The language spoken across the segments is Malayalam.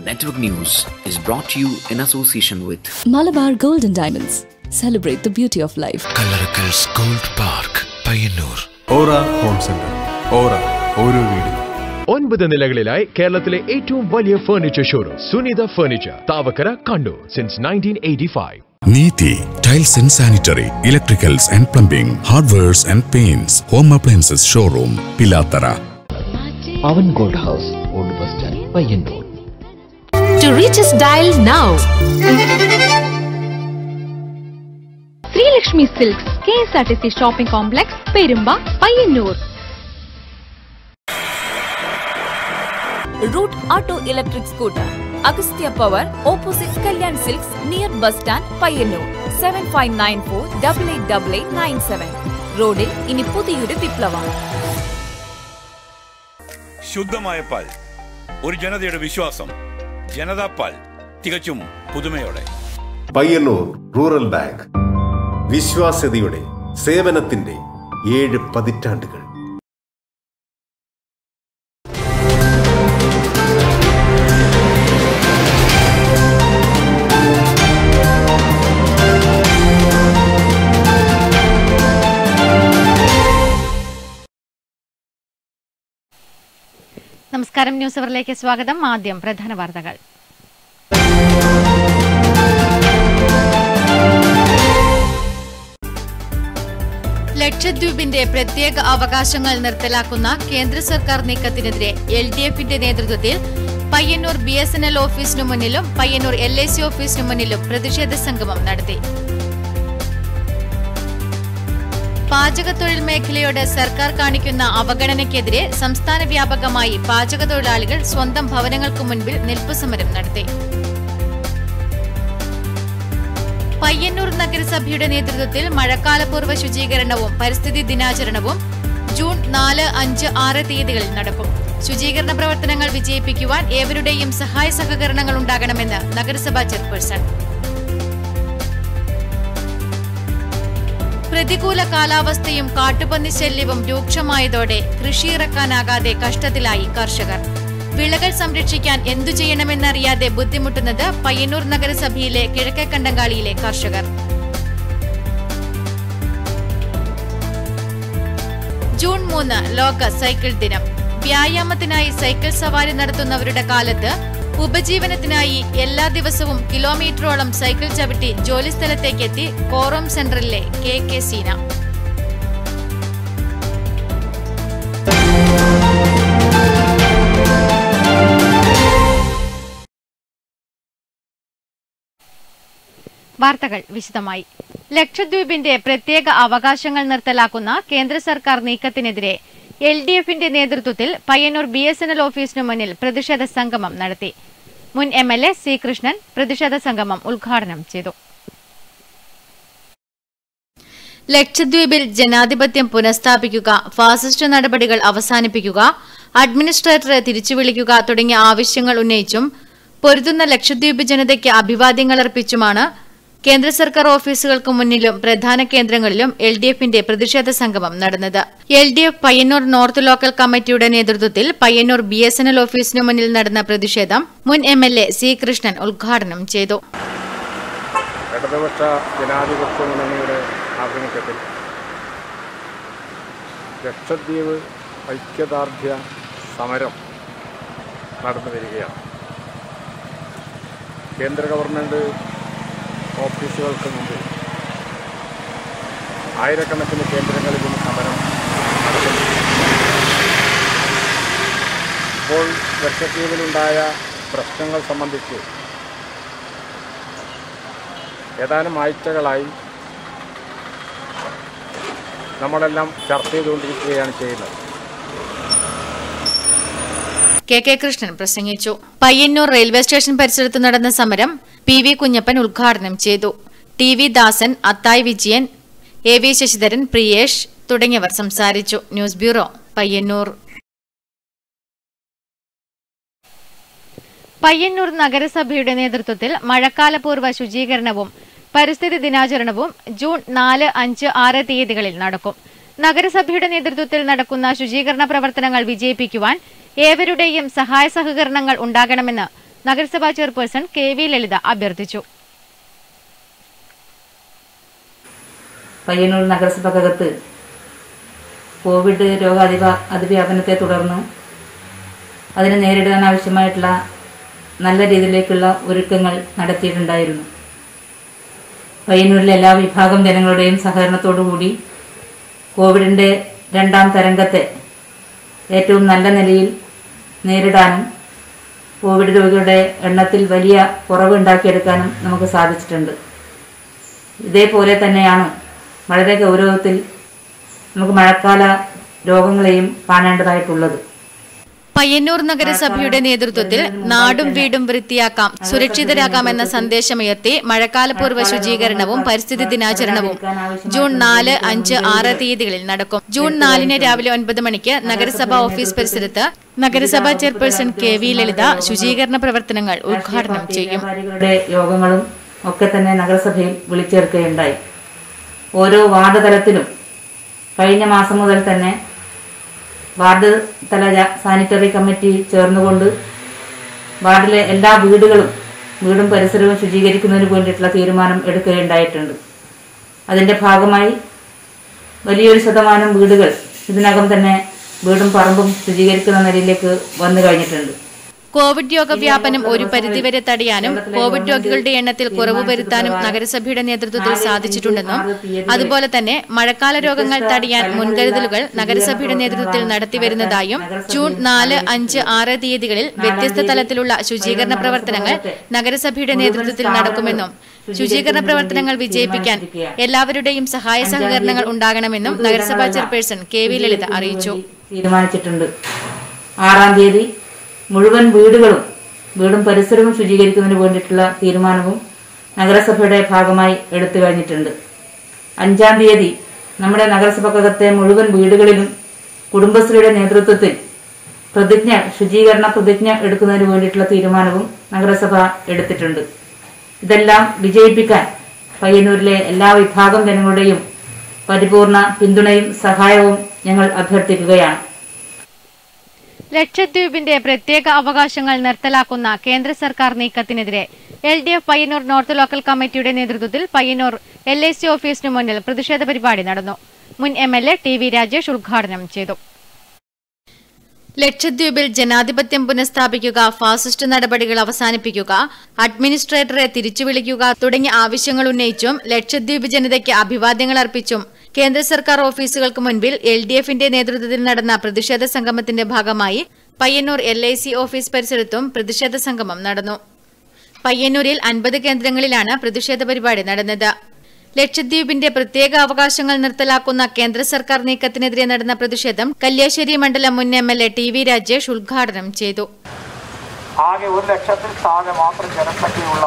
Network News is brought to you in association with Malabar Gold and Diamonds. Celebrate the beauty of life. Kallarakkals gold park Payyanur Aura home centre Aura ഓരോ വീടും ഒൻപത് നിലകളിലായി കേരളത്തിലെ ഏറ്റവും വലിയ furniture showroom Sunitha furniture Thavakkara Kannur since nineteen eighty five Neethi tiles and sanitary electricals and plumbing hardwares and paints home appliances showroom Pilathara Pavan gold house old bus stand Payyanur To reach us, dial now. Sreelakshmi silks K S R T C shopping complex Perumba Payyanur route auto electric scooter Agastya power opposite Kalyan silks near bus stand Payyanur seven five nine four double eight double eight nine seven റോഡിൽ ഇനി പുതിയൊരു വിപ്ലവം ശുദ്ധമായ പാൽ ഒരു ജനതയുടെ വിശ്വാസം ജനതാ പാൽ തികച്ചും പുതുമയോടെ പയ്യന്നൂർ റൂറൽ ബാങ്ക് വിശ്വാസ്യതയുടെ സേവനത്തിന്റെ ഏഴ് പതിറ്റാണ്ടുകൾ നമസ്കാരം ന്യൂസ് അവറിലേക്ക് സ്വാഗതം ആദ്യം പ്രധാന വാർത്തകൾ ലക്ഷദ്വീപിന്റെ പ്രത്യേക അവകാശങ്ങൾ നിർത്തലാക്കുന്ന കേന്ദ്ര സർക്കാർ നീക്കത്തിനെതിരെ എൽ ഡി എഫിന്റെ നേതൃത്വത്തിൽ Payyanur B S N L ഓഫീസിനു മുന്നിലും പയ്യന്നൂർ എൽ ഐ സി ഓഫീസിനു മുന്നിലും പ്രതിഷേധ സംഗമം നടത്തി പാചകത്തൊഴിൽ മേഖലയോട് സർക്കാർ കാണിക്കുന്ന അവഗണനയ്ക്കെതിരെ സംസ്ഥാന വ്യാപകമായി പാചകത്തൊഴിലാളികൾ സ്വന്തം ഭവനങ്ങൾക്ക് മുൻപിൽ നിൽപ്പ് സമരം നടത്തി പയ്യന്നൂർ നഗരസഭയുടെ നേതൃത്വത്തിൽ മഴക്കാലപൂർവ്വ ശുചീകരണവും പരിസ്ഥിതി ദിനാചരണവും ജൂൺ നാല് അഞ്ച് ആറ് തീയതികളിൽ നടക്കും ശുചീകരണ പ്രവർത്തനങ്ങൾ വിജയിപ്പിക്കുവാൻ ഏവരുടെയും സഹായ സഹകരണങ്ങൾ ഉണ്ടാകണമെന്ന് നഗരസഭാ ചെയർപേഴ്സൺ പ്രതികൂല കാലാവസ്ഥയും കാട്ടുപന്നി ശല്യവും രൂക്ഷമായതോടെ കൃഷിയിറക്കാനാകാതെ കഷ്ടത്തിലായി കർഷകർ വിളകൾ സംരക്ഷിക്കാൻ എന്തു ചെയ്യണമെന്നറിയാതെ ബുദ്ധിമുട്ടുന്നത് പയ്യന്നൂർ നഗരസഭയിലെ കിഴക്കേക്കണ്ടങ്കാളിയിലെ കർഷകർ ജൂൺ മൂന്ന് ലോക സൈക്കിൾ ദിനം വ്യായാമത്തിനായി സൈക്കിൾ സവാരി നടത്തുന്നവരുടെ കാലത്ത് ഉപജീവനത്തിനായി എല്ലാ ദിവസവും കിലോമീറ്ററോളം സൈക്കിൾ ചവിട്ടി ജോലിസ്ഥലത്തേക്കെത്തി കോറം സെന്ററിലെ കെ കെ സീന വാർത്തകൾ വിശദമായി ലക്ഷദ്വീപിന്റെ പ്രത്യേക അവകാശങ്ങൾ നിർത്തലാക്കുന്ന കേന്ദ്ര സർക്കാർ നീക്കത്തിനെതിരെ എൽ ഡി എഫിന്റെ നേതൃത്വത്തിൽ Payyanur B S N L ഓഫീസിനു മുന്നിൽ പ്രതിഷേധ സംഗമം നടത്തി മുൻ M L A C Krishnan പ്രതിഷേധ സംഗമം ഉദ്ഘാടനം ചെയ്തു ലക്ഷദ്വീപിൽ ജനാധിപത്യം പുനഃസ്ഥാപിക്കുക ഫാസിസ്റ്റ് നടപടികൾ അവസാനിപ്പിക്കുക അഡ്മിനിസ്ട്രേറ്ററെ തിരിച്ചുവിളിക്കുക തുടങ്ങിയ ആവശ്യങ്ങൾ ഉന്നയിച്ചും പൊരുതുന്ന ലക്ഷദ്വീപ് ജനതയ്ക്ക് അഭിവാദ്യങ്ങൾ അർപ്പിച്ചുമാണ് കേന്ദ്ര സർക്കാർ ഓഫീസുകൾക്ക് മുന്നിലും പ്രധാന കേന്ദ്രങ്ങളിലും എൽ ഡി എഫിന്റെ പ്രതിഷേധ സംഗമം നടന്നത് L D F Payyanur north local കമ്മിറ്റിയുടെ നേതൃത്വത്തിൽ Payyanur B S N L ഓഫീസിനു മുന്നിൽ നടന്ന പ്രതിഷേധം മുൻ M L A C Krishnan ഉദ്ഘാടനം ചെയ്തു ഇടതുപക്ഷ ജനാധിപത്യ മുന്നണിയുടെ ആഭിമുഖ്യത്തിൽ ലക്ഷദ്വീപ് ഐക്യദാർഢ്യ സമരം നടന്നു വരികയാണ് കേന്ദ്ര ഗവൺമെൻറ് ഓഫീസുകൾക്ക് മുമ്പിൽ ആയിരക്കണക്കിന് കേന്ദ്രങ്ങളിലും സമരം നടക്കുന്നു ഇപ്പോൾ ലക്ഷദ്വീപിലുണ്ടായ പ്രശ്നങ്ങൾ സംബന്ധിച്ച് ഏതാനും ആഴ്ചകളായി നമ്മളെല്ലാം ചർച്ച ചെയ്തുകൊണ്ടിരിക്കുകയാണ് ചെയ്യുന്നത് കെ കെ കൃഷ്ണൻ പ്രസംഗിച്ചു പയ്യന്നൂർ റെയിൽവേ സ്റ്റേഷൻ പരിസരത്ത് നടന്ന സമരം പി വി കുഞ്ഞപ്പൻ ഉദ്ഘാടനം ചെയ്തു ടി വി ദാസൻ അത്തായ് വിജയൻ എ വി ശശിധരൻ പ്രിയേഷ് തുടങ്ങിയവർ സംസാരിച്ചു ന്യൂസ് ബ്യൂറോ പയ്യന്നൂർ പയ്യന്നൂർ നഗരസഭയുടെ നേതൃത്വത്തിൽ മഴക്കാലപൂർവ്വ ശുചീകരണവും പരിസ്ഥിതി ദിനാചരണവും ജൂൺ നാല് അഞ്ച് ആറ് തീയതികളിൽ നടക്കും നഗരസഭയുടെ നേതൃത്വത്തിൽ നടക്കുന്ന ശുചീകരണ പ്രവർത്തനങ്ങൾ വിജയിപ്പിക്കുവാൻ ഏവരുടെയും സഹായ സഹകരണങ്ങൾ ഉണ്ടാകണമെന്ന് നഗരസഭാ ചെയർപേഴ്സൺ കെ വി ലളിത അഭ്യർത്ഥിച്ചു പയ്യന്നൂർ നഗരസഭക്കകത്ത് കോവിഡ് രോഗ അതിവ അതിവ്യാപനത്തെ തുടർന്ന് അതിനെ നേരിടാൻ ആവശ്യമായിട്ടുള്ള നല്ല രീതിയിലേക്കുള്ള ഒരുക്കങ്ങൾ നടത്തിയിട്ടുണ്ടായിരുന്നു പയ്യന്നൂരിലെ എല്ലാ വിഭാഗം ജനങ്ങളുടെയും സഹകരണത്തോടുകൂടി കോവിഡിൻ്റെ രണ്ടാം തരംഗത്തെ ഏറ്റവും നല്ല നിലയിൽ നേരിടാനും കോവിഡ് രോഗികളുടെ എണ്ണത്തിൽ വലിയ കുറവ് ഉണ്ടാക്കിയെടുക്കാനും നമുക്ക് സാധിച്ചിട്ടുണ്ട് ഇതേപോലെ തന്നെയാണ് വളരെ ഗൗരവത്തിൽ നമുക്ക് മഴക്കാല രോഗങ്ങളെയും കാണേണ്ടതായിട്ടുള്ളത് പയ്യന്നൂർ നഗരസഭയുടെ നേതൃത്വത്തിൽ നാടും വീടും വൃത്തിയാക്കാം സുരക്ഷിതരാകാം എന്ന സന്ദേശമുയർത്തി മഴക്കാലപൂർവ്വ ശുചീകരണവും പരിസ്ഥിതി ദിനാചരണവും ജൂൺ നാല് അഞ്ച് ആറ് തീയതികളിൽ നടക്കും ജൂൺ നാലിന് രാവിലെ ഒൻപത് മണിക്ക് നഗരസഭാ ഓഫീസ് പരിസരത്ത് നഗരസഭാ ചെയർപേഴ്സൺ കെ വി ലളിത ശുചീകരണ പ്രവർത്തനങ്ങൾ ഉദ്ഘാടനം ചെയ്യും യുടെ യോഗങ്ങളും ഒക്കെ തന്നെ നഗരസഭയിൽ വിളിച്ചേർക്കുകയുണ്ടായി ഓരോ വാർഡ് തലത്തിലും കഴിഞ്ഞ മാസം മുതൽ തന്നെ വാർഡ് തല ജ- സാനിറ്ററി കമ്മിറ്റി ചേർന്നുകൊണ്ട് വാർഡിലെ എല്ലാ വീടുകളും വീടും പരിസരവും ശുചീകരിക്കുന്നതിന് വേണ്ടിയിട്ടുള്ള തീരുമാനം എടുക്കുകയുണ്ടായിട്ടുണ്ട് അതിന്റെ ഭാഗമായി വലിയൊരു ശതമാനം വീടുകൾ ഇതിനകം തന്നെ വീടും പറമ്പും ശുചീകരിക്കുന്ന നിലയിലേക്ക് വന്നു കഴിഞ്ഞിട്ടുണ്ട് കോവിഡ് രോഗവ്യാപനം ഒരു പരിധിവരെ തടയാനും കോവിഡ് രോഗികളുടെ എണ്ണത്തിൽ കുറവ് വരുത്താനും നഗരസഭയുടെ നേതൃത്വത്തിൽ സാധിച്ചിട്ടുണ്ടെന്നും അതുപോലെ തന്നെ മഴക്കാല രോഗങ്ങൾ തടയാൻ മുൻകരുതലുകൾ നഗരസഭയുടെ നേതൃത്വത്തിൽ നടത്തിവരുന്നതായും ജൂൺ നാല് അഞ്ച് ആറ് തീയതികളിൽ വ്യത്യസ്ത തലത്തിലുള്ള ശുചീകരണ പ്രവർത്തനങ്ങൾ നഗരസഭയുടെ നേതൃത്വത്തിൽ നടക്കുമെന്നും ശുചീകരണ പ്രവർത്തനങ്ങൾ വിജയിപ്പിക്കാൻ എല്ലാവരുടെയും സഹായ സഹകരണങ്ങൾ ഉണ്ടാകണമെന്നും നഗരസഭാ ചെയർപേഴ്സൺ കെ വി ലളിത അറിയിച്ചു തീരുമാനിച്ചിട്ടുണ്ട് ആറാം തീയതി മുഴുവൻ വീടുകളും വീടും പരിസരവും ശുചീകരിക്കുന്നതിന് വേണ്ടിയിട്ടുള്ള തീരുമാനവും നഗരസഭയുടെ ഭാഗമായി എടുത്തു കഴിഞ്ഞിട്ടുണ്ട് അഞ്ചാം തീയതി നമ്മുടെ നഗരസഭക്കകത്തെ മുഴുവൻ വീടുകളിലും കുടുംബശ്രീയുടെ നേതൃത്വത്തിൽ പ്രതിജ്ഞ ശുചീകരണ പ്രതിജ്ഞ എടുക്കുന്നതിന് വേണ്ടിയിട്ടുള്ള തീരുമാനവും നഗരസഭ എടുത്തിട്ടുണ്ട് ഇതെല്ലാം വിജയിപ്പിക്കാൻ പയ്യന്നൂരിലെ എല്ലാ വിഭാഗം ജനങ്ങളുടെയും പരിപൂർണ പിന്തുണയും സഹായവും ഞങ്ങൾ അഭ്യർത്ഥിക്കുകയാണ് ലക്ഷദ്വീപിന്റെ പ്രത്യേക അവകാശങ്ങൾ നിർത്തലാക്കുന്ന കേന്ദ്ര സർക്കാർ നീക്കത്തിനെതിരെ L D F Payyanur north local കമ്മിറ്റിയുടെ നേതൃത്വത്തിൽ പയ്യന്നൂർ എൽ ഐ സി ഓഫീസിന് മുന്നിൽ പ്രതിഷേധ പരിപാടി നടന്നു മുൻ M L A T V Rajesh ഉദ്ഘാടനം ചെയ്തു ലക്ഷദ്വീപിൽ ജനാധിപത്യം പുനഃസ്ഥാപിക്കുക ഫാസിസ്റ്റ് നടപടികൾ അവസാനിപ്പിക്കുക അഡ്മിനിസ്ട്രേറ്ററെ തിരിച്ചുവിളിക്കുക തുടങ്ങിയ ആവശ്യങ്ങൾ ഉന്നയിച്ചും ലക്ഷദ്വീപ് ജനതയ്ക്ക് അഭിവാദ്യങ്ങൾ അർപ്പിച്ചും കേന്ദ്ര സർക്കാർ ഓഫീസുകൾക്ക് മുൻപിൽ എൽ ഡി എഫിന്റെ നേതൃത്വത്തിൽ നടന്ന പ്രതിഷേധ സംഗമത്തിന്റെ ഭാഗമായി Payyanur L I C office പരിസരത്തും പ്രതിഷേധ സംഗമം നടന്നു പയ്യന്നൂരിൽ അൻപത് കേന്ദ്രങ്ങളിലാണ് പ്രതിഷേധ പരിപാടി നടന്നത് ലക്ഷദ്വീപിന്റെ പ്രത്യേക അവകാശങ്ങൾ നിർത്തലാക്കുന്ന കേന്ദ്ര സർക്കാർ നീക്കത്തിനെതിരെ നടന്ന പ്രതിഷേധം കല്യാശ്ശേരി മണ്ഡലം മുൻ M L A T V Rajesh ഉദ്ഘാടനം ചെയ്തു ആകെ ഒരു ലക്ഷത്തിൽ താഴെ മാത്രം ജനസംഖ്യയുള്ള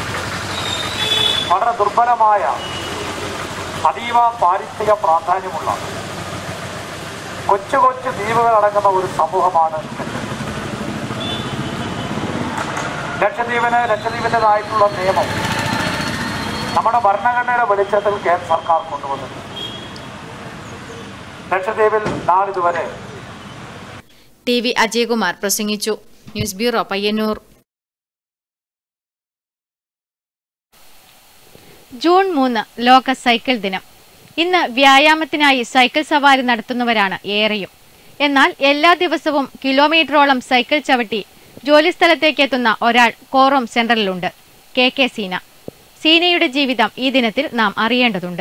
വളരെ ദുർബലമായ അതീവ പാരിസ്ഥിതിക പ്രാധാന്യമുള്ള കൊച്ചു കൊച്ചു ദ്വീപുകൾ അടങ്ങുന്ന ഒരു സമൂഹമാണ് ലക്ഷദ്വീപിന് ലക്ഷദ്വീപിൻ്റെതായിട്ടുള്ള നിയമം നമ്മുടെ ഭരണഘടനയുടെ വെളിച്ചത്തിൽ കേന്ദ്ര സർക്കാർ കൊണ്ടുവന്നിട്ടുണ്ട് ലക്ഷദ്വീപിൽ നാളിതുവരെ ടി വി അജയകുമാർ പ്രസംഗിച്ചു ന്യൂസ് ബ്യൂറോ പയ്യന്നൂർ ജൂൺ മൂന്ന് ലോക സൈക്കിൾ ദിനം ഇന്ന് വ്യായാമത്തിനായി സൈക്കിൾ സവാരി നടത്തുന്നവരാണ് ഏറെയും എന്നാൽ എല്ലാ ദിവസവും കിലോമീറ്ററോളം സൈക്കിൾ ചവിട്ടി ജോലിസ്ഥലത്തേക്ക് എത്തുന്ന ഒരാൾ കോറോം സെന്ററിലുണ്ട് കെ കെ സീന സീനയുടെ ജീവിതം ഈ ദിനത്തിൽ നാം അറിയേണ്ടതുണ്ട്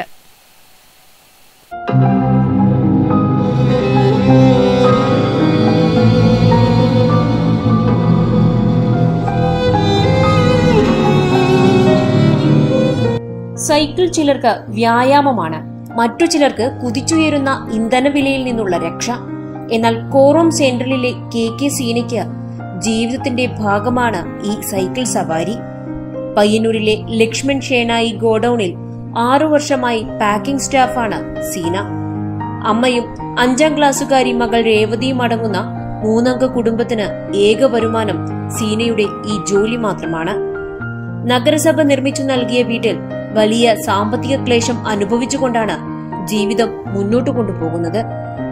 സൈക്കിൾ ചിലർക്ക് വ്യായാമമാണ് മറ്റു ചിലർക്ക് കുതിച്ചുയരുന്ന ഇന്ധനവിലയിൽ നിന്നുള്ള രക്ഷ എന്നാൽ കോറോം സെൻട്രലിലെ കെ കെ സീനയ്ക്ക് ജീവിതത്തിന്റെ ഭാഗമാണ് ഈ സൈക്കിൾ സവാരി പയ്യന്നൂരിലെ ലക്ഷ്മൺ ഷേനായി ഗോഡൌണിൽ ആറു വർഷമായി പാക്കിംഗ് സ്റ്റാഫാണ് സീന അമ്മയും അഞ്ചാം ക്ലാസ്സുകാരി മകൾ രേവതിയും അടങ്ങുന്ന മൂന്നംഗ കുടുംബത്തിന് ഏക വരുമാനം സീനയുടെ ഈ ജോലി മാത്രമാണ് നഗരസഭ നിർമ്മിച്ചു നൽകിയ വീട്ടിൽ വലിയ സാമ്പത്തിക ക്ലേശം അനുഭവിച്ചുകൊണ്ടാണ് ജീവിതം മുന്നോട്ടു കൊണ്ടുപോകുന്നത്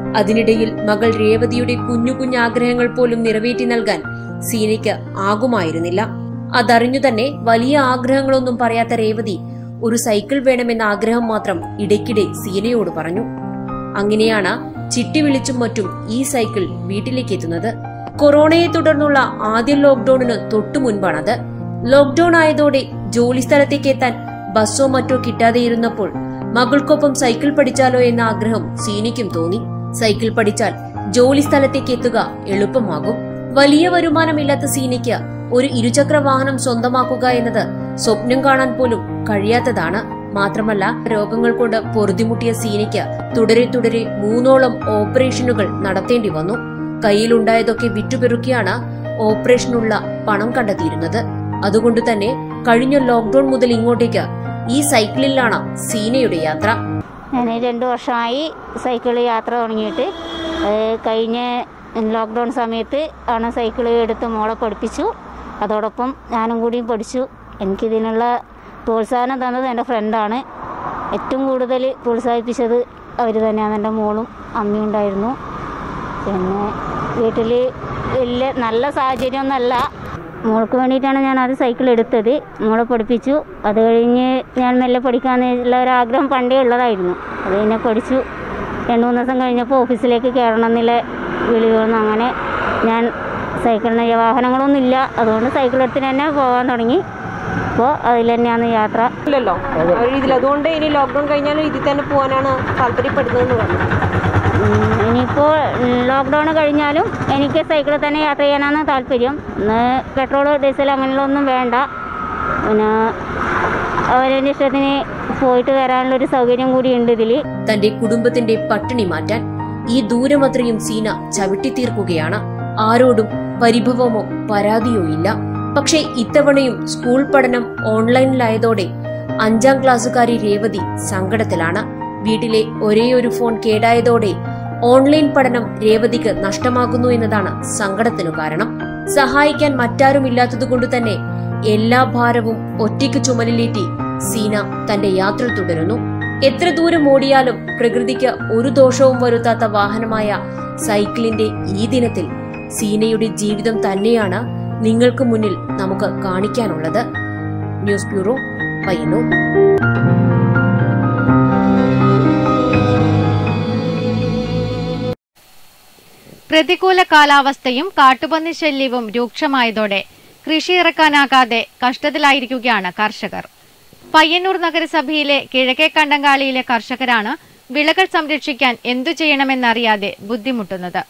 അതിനിടയിൽ മകൾ രേവതിയുടെ കുഞ്ഞു കുഞ്ഞാഗ്രഹങ്ങൾ പോലും നിറവേറ്റി നൽകാൻ സീനയ്ക്ക് ആകുമായിരുന്നില്ല അതറിഞ്ഞു തന്നെ വലിയ ആഗ്രഹങ്ങളൊന്നും പറയാത്ത രേവതി ഒരു സൈക്കിൾ വേണമെന്ന ആഗ്രഹം മാത്രം ഇടയ്ക്കിടെ സീനയോട് പറഞ്ഞു അങ്ങനെയാണ് ചിട്ടി വിളിച്ചും മറ്റും ഈ സൈക്കിൾ വീട്ടിലേക്ക് എത്തുന്നത് കൊറോണയെ തുടർന്നുള്ള ആദ്യ ലോക്ഡൌണിന് തൊട്ടു മുൻപാണത് ലോക്ഡൌൺ ആയതോടെ ജോലി സ്ഥലത്തേക്ക് എത്താൻ ബസ്സോ മറ്റോ കിട്ടാതെയിരുന്നപ്പോൾ മകൾക്കൊപ്പം സൈക്കിൾ പഠിച്ചാലോ എന്ന ആഗ്രഹം സീനയ്ക്കും തോന്നി സൈക്കിൾ പഠിച്ചാൽ ജോലി സ്ഥലത്തേക്ക് എത്തുക എളുപ്പമാകും വലിയ വരുമാനമില്ലാത്ത സീനയ്ക്ക് ഒരു ഇരുചക്ര വാഹനം സ്വന്തമാക്കുക എന്നത് സ്വപ്നം കാണാൻ പോലും കഴിയാത്തതാണ് മാത്രമല്ല രോഗങ്ങൾ കൊണ്ട് പൊറുതിമുട്ടിയ സീനയ്ക്ക് തുടരെ തുടരെ മൂന്നോളം ഓപ്പറേഷനുകൾ നടത്തേണ്ടി വന്നു കയ്യിലുണ്ടായതൊക്കെ വിറ്റുപെറുക്കിയാണ് ഓപ്പറേഷനുള്ള പണം കണ്ടെത്തിയിരുന്നത് അതുകൊണ്ട് തന്നെ കഴിഞ്ഞ ലോക്ഡൌൺ മുതൽ ഇങ്ങോട്ടേക്ക് ഈ സൈക്കിളിലാണ് സീനയുടെ യാത്ര ഞാൻ രണ്ട് വർഷമായി സൈക്കിൾ യാത്ര തുടങ്ങിയിട്ട് അത് കഴിഞ്ഞ ലോക്ക്ഡൗൺ സമയത്ത് ആണ് സൈക്കിൾ എടുത്ത് മോളെ പഠിപ്പിച്ചു അതോടൊപ്പം ഞാനും കൂടിയും പഠിച്ചു എനിക്കിതിനുള്ള പ്രോത്സാഹനം തന്നത് എൻ്റെ ഫ്രണ്ടാണ് ഏറ്റവും കൂടുതൽ പ്രോത്സാഹിപ്പിച്ചത് അവർ തന്നെയാണ് എൻ്റെ മോളും അമ്മയും ഉണ്ടായിരുന്നു പിന്നെ വീട്ടിൽ വലിയ നല്ല സാഹചര്യമൊന്നുമല്ല മോൾക്ക് വേണ്ടിയിട്ടാണ് ഞാൻ അത് സൈക്കിൾ എടുത്തത് മോളെ പഠിപ്പിച്ചു അത് കഴിഞ്ഞ് ഞാൻ മെല്ലെ പഠിക്കാമെന്നുള്ള ഒരു ആഗ്രഹം പണ്ടേ ഉള്ളതായിരുന്നു അത് കഴിഞ്ഞ് പഠിച്ചു രണ്ട് മൂന്ന് ദിവസം കഴിഞ്ഞപ്പോൾ ഓഫീസിലേക്ക് കയറണം എന്നുള്ള വിളി വന്നു അങ്ങനെ ഞാൻ സൈക്കിളിന് വാഹനങ്ങളൊന്നും ഇല്ല അതുകൊണ്ട് സൈക്കിൾ എടുത്തിന് തന്നെ പോകാൻ തുടങ്ങി അപ്പോൾ അതിൽ തന്നെയാണ് യാത്ര ഇല്ലല്ലോ ഇതിൽ അതുകൊണ്ട് ഇനി ലോക്ക്ഡൗൺ കഴിഞ്ഞാലും ഇതിൽ തന്നെ പോകാനാണ് താല്പര്യപ്പെടുന്നതെന്ന് പറഞ്ഞു ഉം, ഇനിയിപ്പോൾ ലോക്ക്ഡൗൺ കഴിഞ്ഞാലും എനിക്ക് സൈക്കിളിൽ തന്നെ യാത്ര ചെയ്യാനാണ് താല്പര്യം ഇന്ന് പെട്രോൾ ഡീസൽ അങ്ങനെയുള്ളതൊന്നും വേണ്ട പിന്നെ അവരുടെ ഇഷ്ടത്തിന് പോയിട്ട് വരാനുള്ളൊരു സൗകര്യം കൂടി ഉണ്ട് ഇതിൽ തന്റെ കുടുംബത്തിന്റെ പട്ടിണി മാറ്റാൻ ഈ ദൂരമത്രയും സീന ചവിട്ടിത്തീർക്കുകയാണ് ആരോടും പരിഭവമോ പരാതിയോ ഇല്ല പക്ഷേ ഇത്തവണയും സ്കൂൾ പഠനം ഓൺലൈനിലായതോടെ അഞ്ചാം ക്ലാസ്സുകാരി രേവതി സങ്കടത്തിലാണ് വീട്ടിലെ ഒരേയൊരു ഫോൺ കേടായതോടെ ഓൺലൈൻ പഠനം രേവതിക്ക് നഷ്ടമാകുന്നു എന്നതാണ് സങ്കടത്തിനു കാരണം സഹായിക്കാൻ മറ്റാരുമില്ലാത്തതുകൊണ്ട് തന്നെ എല്ലാ ഭാരവും ഒറ്റയ്ക്ക് ചുമലിലേറ്റി സീന തന്റെ യാത്ര തുടരുന്നു എത്ര ദൂരം ഓടിയാലും പ്രകൃതിക്ക് ഒരു ദോഷവും വരുത്താത്ത വാഹനമായ സൈക്കിളിന്റെ ഈ ദിനത്തിൽ സീനയുടെ ജീവിതം തന്നെയാണ് നിങ്ങൾക്ക് മുന്നിൽ നമുക്ക് കാണിക്കാനുള്ളത് ന്യൂസ് ബ്യൂറോ പയ്യന്നൂർ പ്രതികൂല കാലാവസ്ഥയും കാട്ടുപന്നി ശല്യവും രൂക്ഷമായതോടെ കൃഷി ഇറക്കാനാകാതെ കഷ്ടത്തിലായിരിക്കുകയാണ് കർഷകർ പയ്യന്നൂർ നഗരസഭയിലെ കിഴക്കേ കണ്ടങ്കാളിയിലെ കർഷകരാണ് വിളകൾ സംരക്ഷിക്കാൻ എന്തു ചെയ്യണമെന്നറിയാതെ ബുദ്ധിമുട്ടുന്നത്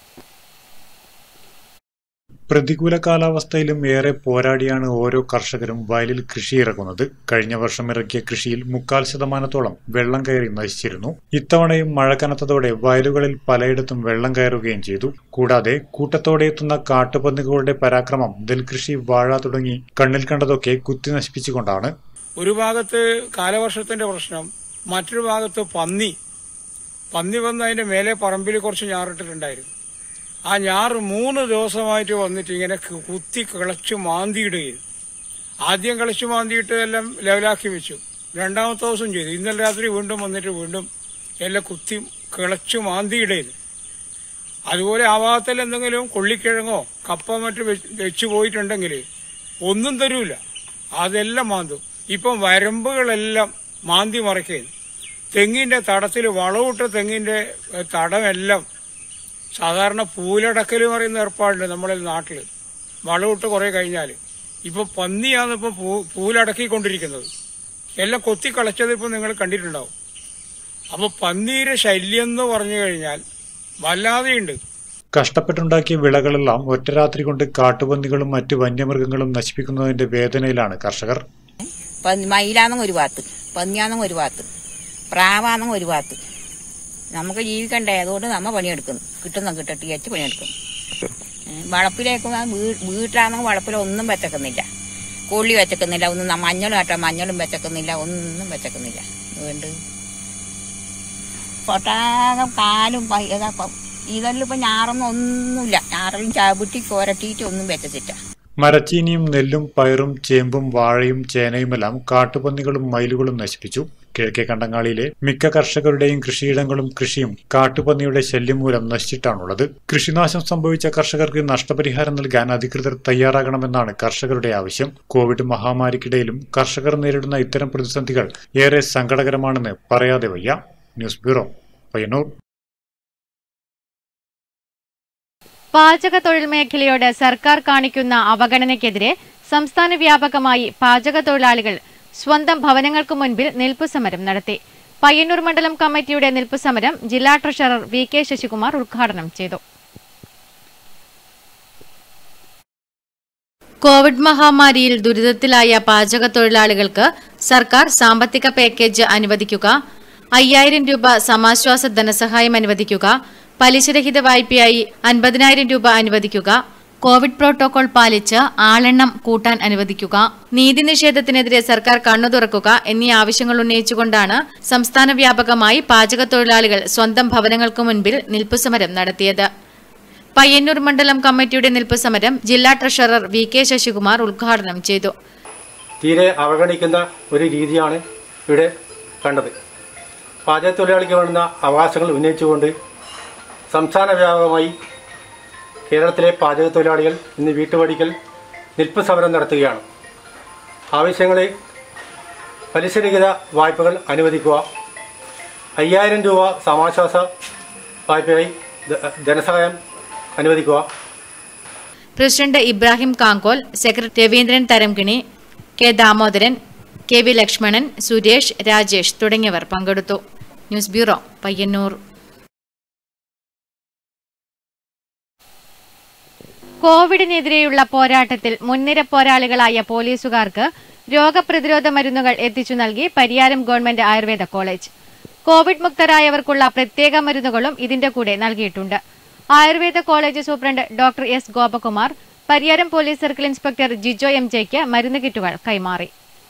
പ്രതികൂല കാലാവസ്ഥയിലും ഏറെ പോരാടിയാണ് ഓരോ കർഷകരും വയലിൽ കൃഷി ഇറക്കുന്നത് കഴിഞ്ഞ വർഷം ഇറക്കിയ കൃഷിയിൽ മുക്കാൽ ശതമാനത്തോളം വെള്ളം കയറി നശിച്ചിരുന്നു ഇത്തവണയും മഴ കനത്തതോടെ വയലുകളിൽ പലയിടത്തും വെള്ളം കയറുകയും ചെയ്തു കൂടാതെ കൂട്ടത്തോടെ എത്തുന്ന കാട്ടുപന്നികളുടെ പരാക്രമം നെൽകൃഷി വാഴ തുടങ്ങി കണ്ണിൽ കണ്ടതൊക്കെ കുത്തി നശിപ്പിച്ചുകൊണ്ടാണ് ഒരു ഭാഗത്ത് കാലവർഷത്തിന്റെ പ്രശ്നം മറ്റൊരു ഭാഗത്ത് പന്നി പന്നി വന്ന് അതിന്റെ മേലെ പറമ്പിൽ കുറച്ച് ഞാറിട്ടിട്ടുണ്ടായിരുന്നു ആ ഞാറ് മൂന്ന് ദിവസമായിട്ട് വന്നിട്ട് ഇങ്ങനെ കു- കുത്തി കിളച്ചു മാന്തിയിടുകയും ആദ്യം കിളച്ചു മാന്തിയിട്ട് എല്ലാം ലെവലാക്കി വെച്ചു രണ്ടാമത്തെ ദിവസം ചെയ്തു ഇന്നലെ രാത്രി വീണ്ടും വന്നിട്ട് വീണ്ടും എല്ലാം കുത്തി കിളച്ചു മാന്തിയിടുകയും അതുപോലെ ആ ഭാഗത്തിൽ എന്തെങ്കിലും കൊള്ളിക്കിഴങ്ങോ കപ്പ മറ്റു വെച്ച് വെച്ചു പോയിട്ടുണ്ടെങ്കിൽ ഒന്നും തരൂല അതെല്ലാം മാന്തും ഇപ്പം വരമ്പുകളെല്ലാം മാന്തി മറയ്ക്കുകയും തെങ്ങിന്റെ തടത്തിൽ വളവിട്ട തെങ്ങിന്റെ ഏഹ്, തടമെല്ലാം സാധാരണ പൂലടക്കൽ പറയുന്ന ഏർപ്പാടുണ്ട് നമ്മുടെ നാട്ടിൽ വളവിട്ട് കുറെ കഴിഞ്ഞാൽ ഇപ്പൊ പന്നിയാണ് ഇപ്പൊ പൂ- പൂലടക്കിക്കൊണ്ടിരിക്കുന്നത് എല്ലാം കൊത്തി കളച്ചത് ഇപ്പൊ നിങ്ങൾ കണ്ടിട്ടുണ്ടാവും അപ്പൊ പന്നീരെ ശല്യം എന്ന് പറഞ്ഞു കഴിഞ്ഞാൽ വല്ലാതെയുണ്ട് കഷ്ടപ്പെട്ടുണ്ടാക്കിയ വിളകളെല്ലാം ഒറ്റ രാത്രി കൊണ്ട് കാട്ടുപന്നികളും മറ്റു വന്യമൃഗങ്ങളും നശിപ്പിക്കുന്നതിന്റെ വേദനയിലാണ് കർഷകർ പന്നി മയിലാന്നും ഒരു ഭാഗത്ത് പന്നിയാന്നും ഒരു ഭാഗത്ത് പ്രാവാന്നും ഒരു ഭാഗത്ത് നമുക്ക് ജീവിക്കണ്ടേ അതുകൊണ്ട് നമ്മ പണിയെടുക്കുന്നു കിട്ടുന്ന കിട്ടട്ടി വെച്ച് പണിയെടുക്കുന്നു ഏ, വളപ്പിലേക്ക് വാ- വീ- വീട്ടിലാണെങ്കിൽ വളപ്പിലൊന്നും വെച്ചക്കുന്നില്ല കൊള്ളി വെച്ചക്കുന്നില്ല ഒന്നും ന- മഞ്ഞൾ നട്ടാൽ മഞ്ഞളും വെച്ചക്കുന്നില്ല ഒന്നും വെച്ചക്കുന്നില്ല വേണ്ട പൊട്ടാകം കാലും പ- ഏതാ പ- ഇതെല്ലാം ഇപ്പൊ ഞാറൊന്നും ഒന്നുമില്ല ഞാറെല്ലാം ചവിട്ടി കോരട്ടിയിട്ട് ഒന്നും വെച്ചിട്ടില്ല മരച്ചീനിയും നെല്ലും പയറും ചേമ്പും വാഴയും ചേനയുമെല്ലാം കാട്ടുപന്നികളും മയിലുകളും നശിപ്പിച്ചു കിഴക്കേ കണ്ടങ്ങാളിയിലെ മിക്ക കർഷകരുടെയും കൃഷിയിടങ്ങളും കൃഷിയും കാട്ടുപന്നിയുടെ ശല്യം മൂലം നശിച്ചിട്ടാണുള്ളത് കൃഷിനാശം സംഭവിച്ച കർഷകർക്ക് നഷ്ടപരിഹാരം നൽകാൻ അധികൃതർ തയ്യാറാകണമെന്നാണ് കർഷകരുടെ ആവശ്യം കോവിഡ് മഹാമാരിക്കിടയിലും കർഷകർ നേരിടുന്ന ഇത്തരം പ്രതിസന്ധികൾ ഏറെ സങ്കടകരമാണെന്ന് പറയാതെ വയ്യ ന്യൂസ് ബ്യൂറോ പയ്യന്നൂർ പാചക തൊഴിൽ മേഖലയോട് സർക്കാർ കാണിക്കുന്ന അവഗണനയ്ക്കെതിരെ സംസ്ഥാന വ്യാപകമായി പാചക തൊഴിലാളികൾ സ്വന്തം ഭവനങ്ങൾക്ക് മുൻപിൽ നിൽപ്പുസമരം നടത്തി പയ്യന്നൂർ മണ്ഡലം കമ്മിറ്റിയുടെ നിൽപ്പുസമരം ജില്ലാ ട്രഷറർ വി കെ ശശികുമാർ ഉദ്ഘാടനം ചെയ്തു കോവിഡ് മഹാമാരിയിൽ ദുരിതത്തിലായ പാചക തൊഴിലാളികൾക്ക് സർക്കാർ സാമ്പത്തിക പാക്കേജ് അനുവദിക്കുക അയ്യായിരം രൂപ സമാശ്വാസ ധനസഹായം അനുവദിക്കുക പലിശരഹിത വായ്പയായി അൻപതിനായിരം രൂപ അനുവദിക്കുക കോവിഡ് പ്രോട്ടോകോൾ പാലിച്ച് ആളെണ്ണം കൂട്ടാൻ അനുവദിക്കുക നീതി നിഷേധത്തിനെതിരെ സർക്കാർ കണ്ണു തുറക്കുക എന്നീ ആവശ്യങ്ങൾ ഉന്നയിച്ചുകൊണ്ടാണ് സംസ്ഥാന വ്യാപകമായി പാചക തൊഴിലാളികൾ സ്വന്തം ഭവനങ്ങൾക്ക് മുൻപിൽ നിൽപ്പുസമരം നടത്തിയത് പയ്യന്നൂർ മണ്ഡലം കമ്മിറ്റിയുടെ നിൽപ്പുസമരം ജില്ലാ ട്രഷറർ വി കെ ശശികുമാർ ഉദ്ഘാടനം ചെയ്തു തീരെ അവഗണിക്കുന്ന ഒരു രീതിയാണ് ഇവിടെ കണ്ടത് പാചക തൊഴിലാളിക്ക് വേണ്ടുന്ന അവകാശങ്ങൾ ഉന്നയിച്ചുകൊണ്ട് സംസ്ഥാന വ്യാപകമായി കേരളത്തിലെ പാചക തൊഴിലാളികൾ ഇന്ന് വീട്ടുപടിക്കൽ നിൽപ്പ് സമരം നടത്തുകയാണ് ആവശ്യങ്ങൾ പലിശരഹിത വായ്പകൾ അനുവദിക്കുക അയ്യായിരം രൂപ സമാശ്വാസ വായ്പയായി ധ- ധനസഹായം അനുവദിക്കുക president Ibrahim Kankol secretary Raveendran Tharamkini K Damodaran K V Lakshmanan Suresh Rajesh തുടങ്ങിയവർ പങ്കെടുത്തു ന്യൂസ് ബ്യൂറോ പയ്യന്നൂർ കോവിഡിനെതിരെയുള്ള പോരാട്ടത്തിൽ മുൻനിര പോരാളികളായ പോലീസുകാർക്ക് രോഗപ്രതിരോധ മരുന്നുകൾ എത്തിച്ചു നൽകി Pariyaram government Ayurveda college covid മുക്തരായവർക്കുള്ള പ്രത്യേക മരുന്നുകളും ഇതിന്റെ കൂടെ നൽകിയിട്ടുണ്ട് Ayurveda college superintendent doctor S Gopakumar Pariyaram police circle inspector Jijo M ജെക്ക് മരുന്ന് കിറ്റുകൾ കൈമാറി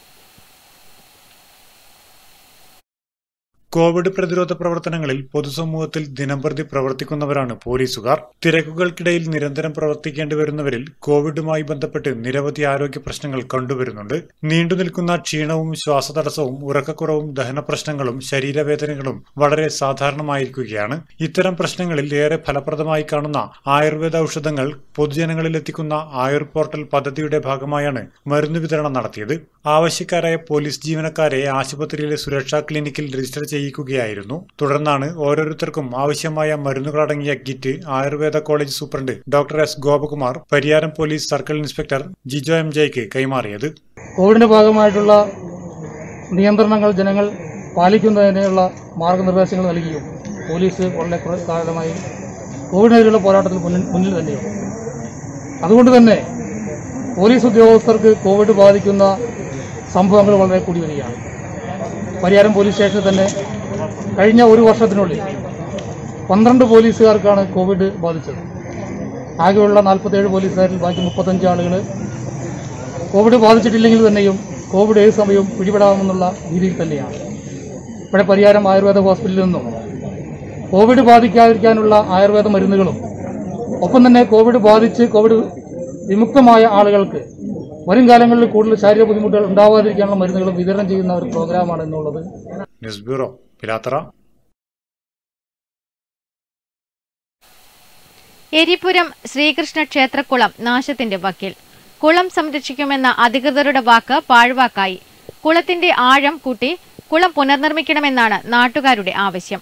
കോവിഡ് പ്രതിരോധ പ്രവർത്തനങ്ങളിൽ പൊതുസമൂഹത്തിൽ ദിനംപ്രതി പ്രവർത്തിക്കുന്നവരാണ് പോലീസുകാർ തിരക്കുകൾക്കിടയിൽ നിരന്തരം പ്രവർത്തിക്കേണ്ടി വരുന്നവരിൽ കോവിഡുമായി ബന്ധപ്പെട്ട് നിരവധി ആരോഗ്യ പ്രശ്നങ്ങൾ കണ്ടുവരുന്നുണ്ട് നീണ്ടുനിൽക്കുന്ന ക്ഷീണവും ശ്വാസതടസ്സവും ഉറക്കക്കുറവും ദഹന പ്രശ്നങ്ങളും ശരീരവേദനകളും വളരെ സാധാരണമായിരിക്കുകയാണ് ഇത്തരം പ്രശ്നങ്ങളിൽ ഏറെ ഫലപ്രദമായി കാണുന്ന ആയുർവേദ ഔഷധങ്ങൾ പൊതുജനങ്ങളിൽ എത്തിക്കുന്ന ആയുർ പോർട്ടൽ പദ്ധതിയുടെ ഭാഗമായാണ് മരുന്ന് വിതരണം നടത്തിയത് ആവശ്യക്കാരായ പോലീസ് ജീവനക്കാരെ ആശുപത്രിയിലെ സുരക്ഷാ ക്ലിനിക്കിൽ രജിസ്റ്റർ ചെയ്യിക്കുകയായിരുന്നു തുടർന്നാണ് ഓരോരുത്തർക്കും ആവശ്യമായ മരുന്നുകളടങ്ങിയ kit Ayurveda college superintendent doctor S Gopakumar Pariyaram police circle inspector Jijo M ജയ്ക്ക് കൈമാറിയത് കോവിഡിന്റെ ഭാഗമായിട്ടുള്ള നിയന്ത്രണങ്ങൾ ജനങ്ങൾ പാലിക്കുന്നതിനുള്ള മാർഗനിർദ്ദേശങ്ങൾ നൽകിയും പോലീസ് വളരെ കുറേ കാലമായി കോവിഡിനെതിരെയുള്ള പോരാട്ടത്തിൽ മുന്നിൽ മുന്നിൽ തന്നെയാണ് അതുകൊണ്ട് തന്നെ പോലീസ് ഉദ്യോഗസ്ഥർക്ക് കോവിഡ് ബാധിക്കുന്ന സംഭവങ്ങൾ വളരെ കൂടി വരികയാണ് പരിയാരം പോലീസ് സ്റ്റേഷനിൽ തന്നെ കഴിഞ്ഞ ഒരു വർഷത്തിനുള്ളിൽ പന്ത്രണ്ട് പോലീസുകാർക്കാണ് കോവിഡ് ബാധിച്ചത് ആകെയുള്ള നാൽപ്പത്തേഴ് പോലീസുകാരിൽ ബാക്കി മുപ്പത്തഞ്ച് ആളുകൾ കോവിഡ് ബാധിച്ചിട്ടില്ലെങ്കിൽ തന്നെയും കോവിഡ് ഏത് സമയവും പിടിപെടാമെന്നുള്ള രീതിയിൽ തന്നെയാണ് ഇവിടെ പരിയാരം ആയുർവേദ ഹോസ്പിറ്റലിൽ നിന്നും കോവിഡ് ബാധിക്കാതിരിക്കാനുള്ള ആയുർവേദ മരുന്നുകളും ഒപ്പം തന്നെ കോവിഡ് ബാധിച്ച് കോവിഡ് വിമുക്തമായ ആളുകൾക്ക് വരും കാലങ്ങളിൽ കൂടുതൽ ശാരീരിക ബുദ്ധിമുട്ടുകൾ ഉണ്ടാവാതിരിക്കാനുള്ള മരുന്നുകളും വിതരണം ചെയ്യുന്ന ഒരു പ്രോഗ്രാമാണ് എന്നുള്ളത് ന്യൂസ് ബ്യൂറോ പിലാത്തറ എരിപുരം ശ്രീകൃഷ്ണ ക്ഷേത്രക്കുളം നാശത്തിന്റെ വക്കിൽ കുളം സംരക്ഷിക്കുമെന്ന അധികൃതരുടെ വാക്ക് പാഴ്വാക്കായി കുളത്തിന്റെ ആഴം കൂട്ടി കുളം പുനർനിർമ്മിക്കണമെന്നാണ് നാട്ടുകാരുടെ ആവശ്യം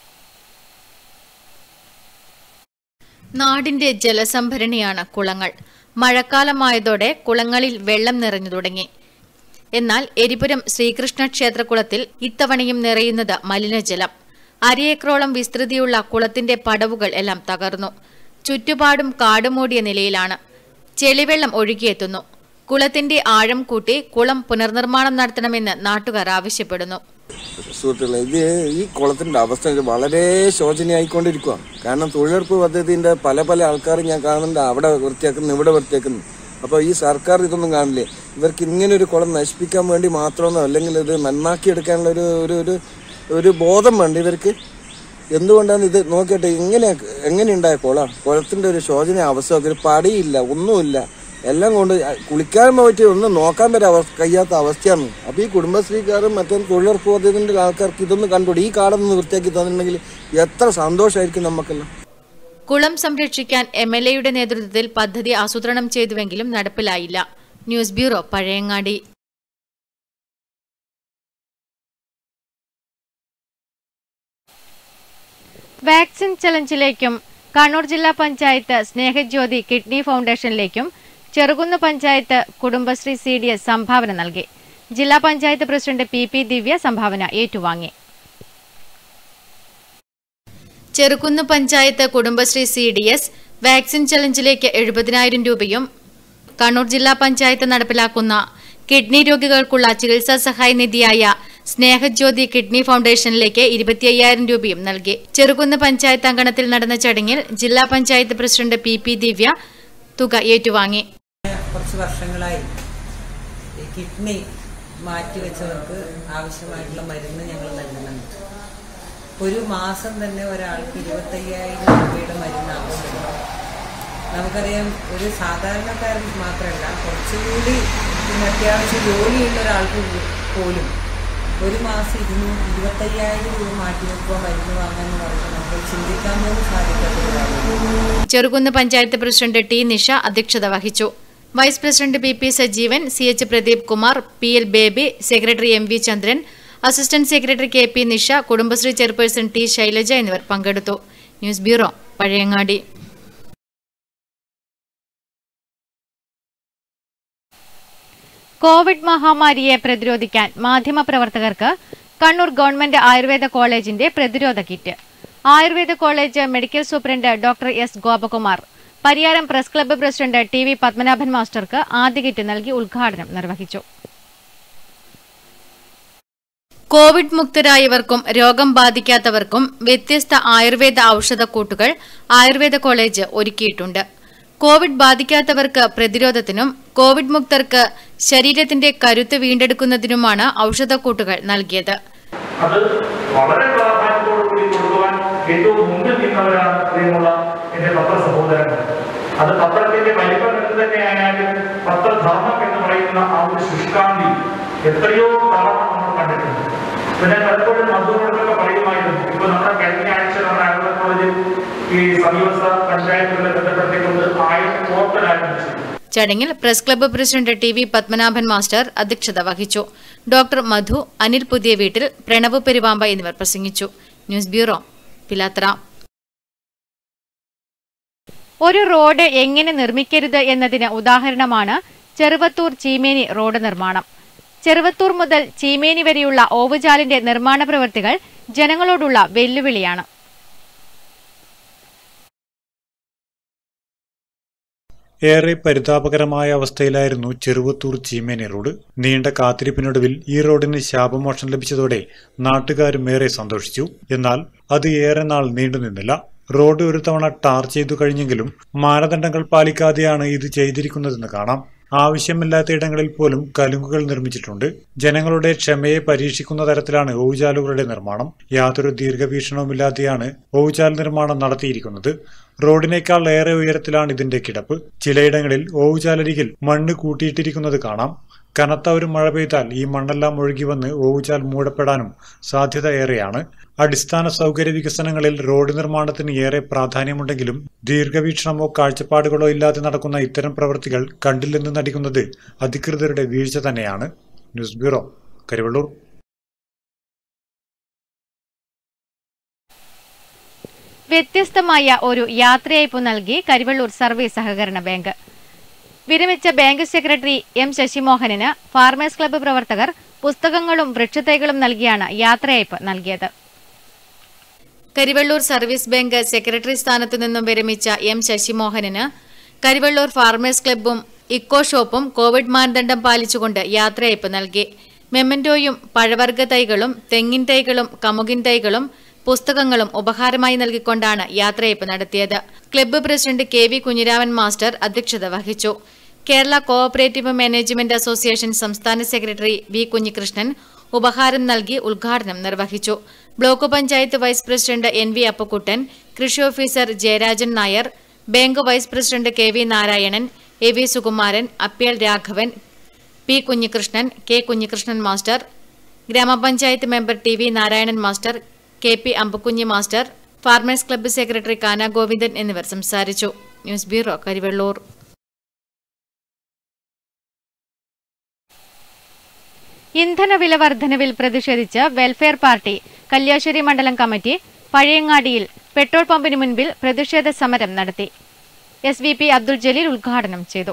നാടിന്റെ ജലസംഭരണിയാണ് കുളങ്ങൾ മഴക്കാലമായതോടെ കുളങ്ങളിൽ വെള്ളം നിറഞ്ഞു തുടങ്ങി എന്നാൽ എരിപുരം ശ്രീകൃഷ്ണ ക്ഷേത്രക്കുളത്തിൽ ഇത്തവണയും നിറയുന്നത് മലിനജലം അരയേക്കറോളം വിസ്തൃതിയുള്ള കുളത്തിന്റെ പടവുകൾ എല്ലാം തകർന്നു ചുറ്റുപാടും കാടുമൂടിയ നിലയിലാണ് ചെളിവെള്ളം ഒഴുകിയെത്തുന്നു കുളത്തിന്റെ ആഴം കൂട്ടി കുളം പുനർനിർമ്മാണം നടത്തണമെന്ന് നാട്ടുകാർ ആവശ്യപ്പെടുന്നു സുഹൃത്തുക്കളെ ഇത് ഈ കുളത്തിന്റെ അവസ്ഥ ഇത് വളരെ ശോചനീയമായിക്കൊണ്ടിരിക്കുക കാരണം തൊഴിലുറപ്പ് പദ്ധതിന്റെ പല പല ആൾക്കാർ ഞാൻ കാണുന്നുണ്ട് അവിടെ വൃത്തിയാക്കുന്നു ഇവിടെ വൃത്തിയാക്കുന്നു അപ്പോൾ ഈ സർക്കാർ ഇതൊന്നും കാണില്ലേ ഇവർക്ക് ഇങ്ങനെ ഒരു കുളം നശിപ്പിക്കാൻ വേണ്ടി മാത്രമൊന്നോ അല്ലെങ്കിൽ ഇത് നന്നാക്കി എടുക്കാനുള്ള ഒരു ഒരു ഒരു ഒരു ബോധം വേണ്ട ഇവർക്ക് എന്തുകൊണ്ടാണ് ഇത് നോക്കിയിട്ട് ഇങ്ങനെ എങ്ങനെയുണ്ടായ കുളം കുളത്തിന്റെ ഒരു ശോചന അവസ്ഥ ഒരു പടിയില്ല ഒന്നുമില്ല എല്ലാം കൊണ്ട് കുളിക്കാൻ പോയിട്ട് ഒന്നും നോക്കാൻ വരെ അവ കഴിയാത്ത അവസ്ഥയാണ് അപ്പോൾ ഈ കുടുംബശ്രീക്കാരും മറ്റേ തൊഴിലുറപ്പ് പദ്ധതിൻ്റെ ആൾക്കാർക്ക് ഇതൊന്ന് കണ്ടുകൂടി ഈ കാടൊന്ന് വൃത്തിയാക്കി തന്നിട്ടുണ്ടെങ്കിൽ എത്ര സന്തോഷമായിരിക്കും നമുക്കെല്ലാം കുളം സംരക്ഷിക്കാൻ എം എൽ എയുടെ നേതൃത്വത്തിൽ പദ്ധതി ആസൂത്രണം ചെയ്തുവെങ്കിലും നടപ്പിലായില്ല ന്യൂസ് ബ്യൂറോ പഴയങ്ങാടി വാക്സിൻ ചലഞ്ചിലേക്കും കണ്ണൂർ ജില്ലാ പഞ്ചായത്ത് സ്നേഹജ്യോതി കിഡ്നി ഫൗണ്ടേഷനിലേക്കും Cherukunnu panchayat Kudumbashree C D S സംഭാവന നൽകി ജില്ലാ panchayat president P P Divya സംഭാവന ഏറ്റുവാങ്ങി Cherukunnu panchayat Kudumbashree C D S vaccine ചലഞ്ചിലേക്ക് എഴുപതിനായിരം രൂപയും കണ്ണൂർ ജില്ലാ പഞ്ചായത്ത് നടപ്പിലാക്കുന്ന കിഡ്നി രോഗികൾക്കുള്ള ചികിത്സാ സഹായ നിധിയായ സ്നേഹജ്യോതി കിഡ്നി ഫൗണ്ടേഷനിലേക്ക് ഇരുപത്തി അയ്യായിരം രൂപയും നൽകി ചെറുകുന്ന് പഞ്ചായത്ത് അങ്കണത്തിൽ നടന്ന ചടങ്ങിൽ ജില്ലാ panchayat president P P Divya തുക ഏറ്റുവാങ്ങി കുറച്ച് വർഷങ്ങളായി ഈ കിഡ്നി മാറ്റിവെച്ചവർക്ക് ആവശ്യമായിട്ടുള്ള മരുന്ന് ഞങ്ങൾ നൽകുന്നുണ്ട് ഒരു മാസം തന്നെ ഒരാൾക്ക് ഇരുപത്തയ്യായിരം രൂപയുടെ മരുന്നാകുന്നുണ്ട് നമുക്കറിയാം ഒരു സാധാരണക്കാരൻ മാത്രമല്ല കുറച്ചുകൂടി പിന്നെ അത്യാവശ്യം ജോലിയുള്ള ഒരാൾക്ക് പോലും ഒരു മാസം ഇരുന്നൂറ് ഇരുപത്തയ്യായിരം രൂപ മാറ്റിവെക്കുക മരുന്ന് വാങ്ങാന്ന് പറയുമ്പോൾ നമുക്ക് ചിന്തിക്കാൻ പോലും സാധിക്കാത്ത ഒരു കാര്യമാണ് ചെറുകുന്ന് പഞ്ചായത്ത് പ്രസിഡന്റ് ടി നിഷ അധ്യക്ഷത വഹിച്ചു vice president P P Sajeevan C H Pradeep Kumar P L Baby secretary M V Chandran assistant secretary K P Nisha Kudumbashree chairperson T Shailaja എന്നിവർ പങ്കെടുത്തു ന്യൂസ് ബ്യൂറോ പഴയങ്ങാടി കോവിഡ് മഹാമാരിയെ പ്രതിരോധിക്കാൻ മാധ്യമപ്രവർത്തകർക്ക് കണ്ണൂർ ഗവൺമെന്റ് ആയുർവേദ കോളേജിന്റെ പ്രതിരോധ kit Ayurveda college medical superintendent doctor S Gopakumar Pariyaram press club president T V Padmanabhan മാസ്റ്റർക്ക് ആദ്യ കിറ്റ് നൽകി ഉദ്ഘാടനം നിർവഹിച്ചു കോവിഡ് മുക്തരായവർക്കും രോഗം ബാധിക്കാത്തവർക്കും വ്യത്യസ്ത ആയുർവേദ ഔഷധക്കൂട്ടുകൾ ആയുർവേദ കോളേജ് ഒരുക്കിയിട്ടുണ്ട് കോവിഡ് ബാധിക്കാത്തവർക്ക് പ്രതിരോധത്തിനും കോവിഡ് മുക്തർക്ക് ശരീരത്തിന്റെ കരുത്ത് വീണ്ടെടുക്കുന്നതിനുമാണ് ഔഷധക്കൂട്ടുകൾ നൽകിയത് അത് വളരെ പ്രാധാന്യത്തോടു കൂടി കൊടുക്കുവാൻ ഏറ്റവും മുമ്പിൽ നിന്നവരാണ് പ്രിയമുള്ള എന്റെ പത്ര സഹോദരങ്ങൾ അത് പത്രത്തിന്റെ വലിപ്പം എന്ത് തന്നെയായാലും പത്രധർമ്മം എന്ന് പറയുന്ന ആ ഒരു ശുഷ്കാന്തി എത്രയോ തവണ നമ്മൾ കണ്ടിട്ടുണ്ട് ഇപ്പൊ ഞാൻ പലപ്പോഴും മധുരോടൊക്കെ പറയുമായിരുന്നു ഇപ്പൊ നമ്മുടെ കഴിഞ്ഞ ആഴ്ച നമ്മുടെ ആയുർവേദ കോളേജിൽ ഈ സമീപസ്ഥ പഞ്ചായത്തുകളെ ബന്ധപ്പെടുത്തിക്കൊണ്ട് ആയിരം പോർട്ടൽ ആരംഭിച്ചു ചടങ്ങിൽ press club president T V Padmanabhan master അധ്യക്ഷത വഹിച്ചു ഡോക്ടർ മധു അനിൽ പുതിയ വീട്ടിൽ പ്രണവ് പെരുവാമ്പ എന്നിവർ പ്രസംഗിച്ചു ന്യൂസ് ബ്യൂറോ പിലാത്ര ഒരു റോഡ് എങ്ങനെ നിർമ്മിക്കരുത് എന്നതിന് ഉദാഹരണമാണ് ചെറുവത്തൂർ ചീമേനി റോഡ് നിർമ്മാണം ചെറുവത്തൂർ മുതൽ ചീമേനി വരെയുള്ള ഓവുചാലിന്റെ നിർമ്മാണ പ്രവൃത്തികൾ ജനങ്ങളോടുള്ള വെല്ലുവിളിയാണ് ഏറെ പരിതാപകരമായ അവസ്ഥയിലായിരുന്നു ചെറുവത്തൂർ ചീമേനി റോഡ് നീണ്ട കാത്തിരിപ്പിനൊടുവിൽ ഈ റോഡിന് ശാപമോക്ഷം ലഭിച്ചതോടെ നാട്ടുകാരും ഏറെ സന്തോഷിച്ചു എന്നാൽ അത് ഏറെ നാൾ നീണ്ടുനിന്നില്ല റോഡ് ഒരു തവണ ടാർ ചെയ്തു കഴിഞ്ഞെങ്കിലും മാനദണ്ഡങ്ങൾ പാലിക്കാതെയാണ് ഇത് ചെയ്തിരിക്കുന്നതെന്ന് കാണാം ആവശ്യമില്ലാത്ത ഇടങ്ങളിൽ പോലും കലുങ്കുകൾ നിർമ്മിച്ചിട്ടുണ്ട് ജനങ്ങളുടെ ക്ഷമയെ പരീക്ഷിക്കുന്ന തരത്തിലാണ് ഊജാലുകളുടെ നിർമ്മാണം യാതൊരു ദീർഘവീക്ഷണവുമില്ലാതെയാണ് ഊജാൽ നിർമ്മാണം നടത്തിയിരിക്കുന്നത് റോഡിനേക്കാൾ ഏറെ ഉയരത്തിലാണ് ഇതിന്റെ കിടപ്പ് ചിലയിടങ്ങളിൽ ഓവുചാലരികിൽ മണ്ണ് കൂട്ടിയിട്ടിരിക്കുന്നത് കാണാം കനത്ത ഒരു മഴ പെയ്താൽ ഈ മണ്ണെല്ലാം ഒഴുകി വന്ന് ഓവുചാൽ മൂടപ്പെടാനും സാധ്യത ഏറെയാണ് അടിസ്ഥാന സൗകര്യ വികസനങ്ങളിൽ റോഡ് നിർമ്മാണത്തിന് ഏറെ പ്രാധാന്യമുണ്ടെങ്കിലും ദീർഘവീക്ഷണമോ കാഴ്ചപ്പാടുകളോ ഇല്ലാതെ നടക്കുന്ന ഇത്തരം പ്രവൃത്തികൾ കണ്ടില്ലെന്ന് നടിക്കുന്നത് അധികൃതരുടെ വീഴ്ച തന്നെയാണ് ന്യൂസ് ബ്യൂറോ കരിവള്ളൂർ വ്യത്യസ്തമായ ഒരു യാത്രയയപ്പ് നൽകി കരിവള്ളൂർ സർവീസ് സഹകരണ ബാങ്ക് വിരമിച്ച ബാങ്ക് സെക്രട്ടറി എം ശശിമോഹനന് ഫാർമേഴ്സ് ക്ലബ്ബ് പ്രവർത്തകർ പുസ്തകങ്ങളും വൃക്ഷത്തൈകളും നൽകിയാണ് യാത്രയയപ്പ് നൽകിയത് കരിവള്ളൂർ സർവീസ് ബാങ്ക് സെക്രട്ടറി സ്ഥാനത്തു നിന്നും വിരമിച്ച എം ശശിമോഹനന് കരിവള്ളൂർ ഫാർമേഴ്സ് ക്ലബ്ബും ഇക്കോ ഷോപ്പും കോവിഡ് മാനദണ്ഡം പാലിച്ചുകൊണ്ട് യാത്രയയപ്പ് നൽകി മെമ്മന്റോയും പഴവർഗ്ഗ തൈകളും തെങ്ങിൻ തൈകളും കമുകിൻ തൈകളും പുസ്തകങ്ങളും ഉപഹാരമായി നൽകിക്കൊണ്ടാണ് യാത്രയയപ്പ് നടത്തിയത് club president K V Kunhiraman master അധ്യക്ഷത വഹിച്ചു കേരള കോഓപ്പറേറ്റീവ് മാനേജ്മെന്റ് അസോസിയേഷൻ സംസ്ഥാന സെക്രട്ടറി വി കുഞ്ഞികൃഷ്ണൻ ഉപഹാരം നൽകി ഉദ്ഘാടനം നിർവഹിച്ചു block panchayat vice president N V Appakkuttan കൃഷി officer Jayarajan Nair bank vice president K V Narayanan A V Sukumaran Apyal Raghavan P Kunhikrishnan K Kunhikrishnan master ഗ്രാമപഞ്ചായത്ത് member T V Narayanan master K P Ambakkunhi master farmers club secretary Kana Govindan എന്നിവർ സംസാരിച്ചു ന്യൂസ് ബ്യൂറോ കരിവെള്ളൂർ ഇന്ധനവില വർധനവിൽ പ്രതിഷേധിച്ച് വെൽഫെയർ പാർട്ടി കല്യാശ്ശേരി മണ്ഡലം കമ്മിറ്റി പഴയങ്ങാടിയിൽ പെട്രോൾ പമ്പിന് മുൻപിൽ പ്രതിഷേധ സമരം നടത്തി S V P Abdul Jaleel ഉദ്ഘാടനം ചെയ്തു